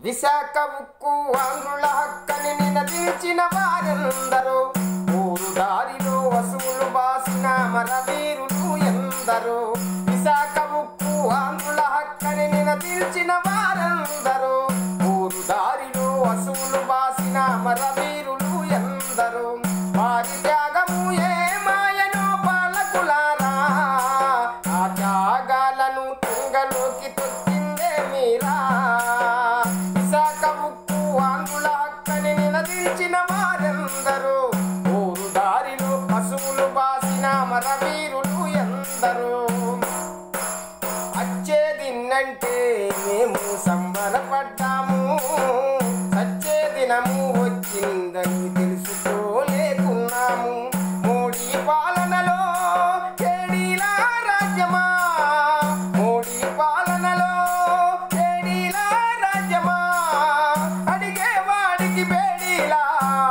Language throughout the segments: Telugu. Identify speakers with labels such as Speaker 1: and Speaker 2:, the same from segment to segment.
Speaker 1: విశాఖ ఉక్కు ఆంధ్రుల హక్కని నినదించిన వారెందరో ఊరు దారిలో వసూలు బాసిన మరవీరులు ఎందరో విశాఖ ఉక్కు ఆంధ్రుల హక్కని నినదించిన వారెందరో ఊరు దారిలో వసూలు బాసిన మరవీరులు ఎందరో వారి త్యాగము ఏ మాయనో పాలకులారా ఆ త్యాగాలను తుంగలోకి తొక్కిందే మీరా విశాఖ ఉక్కు ఆంధ్రుల హక్కని నిలదీర్చిన వారెందరో ఊరు దారిలో పశువులు బాసిన మరవీరులు ఎందరో అచ్చేదిన్నంటే మేము సంబరపడ్డాము సచ్చే దినము వచ్చిందని తెలుసుకోలేకున్నాము మోడీ పాలనలో కేడీలా రాజ్యమా మోడీ పాలనలో కేడీలా రాజ్యమా అడిగేవాడికి బేడీలా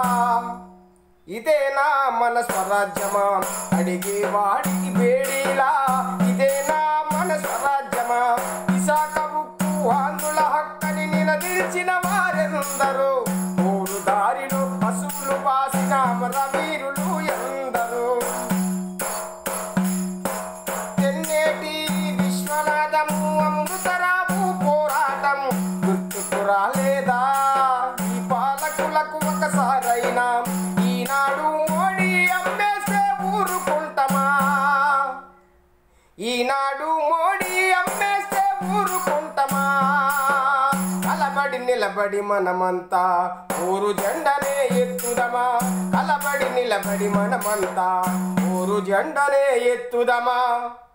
Speaker 1: ఇదేనా మన స్వరాజ్యమా అడిగే వాడికి బేడీలా ఇదేనా మన స్వరాజ్యమా విశాఖ ఉక్కు ఆంధ్రుల హక్కని నిలదీర్చిన వారెందరో ఊరు దారిలో పశువులు పాసిన అమరవీరులు ఎందరో తెన్నేటి విశ్వనాథము అమృతరావు పోరాటము గుర్తుకు రాలేదా ఈ పాలకులకు ఒకసారైనా ఈనాడు మోడీ అమ్మేస్తే ఊరుకుంటామా ఈనాడు మోడీ అమ్మేస్తే ఊరుకుంటామా కలబడి నిలబడి మనమంతా ఊరు జెండనే ఎత్తుదమా కలబడి నిలబడి మనమంతా ఊరు జెండనే ఎత్తుదమా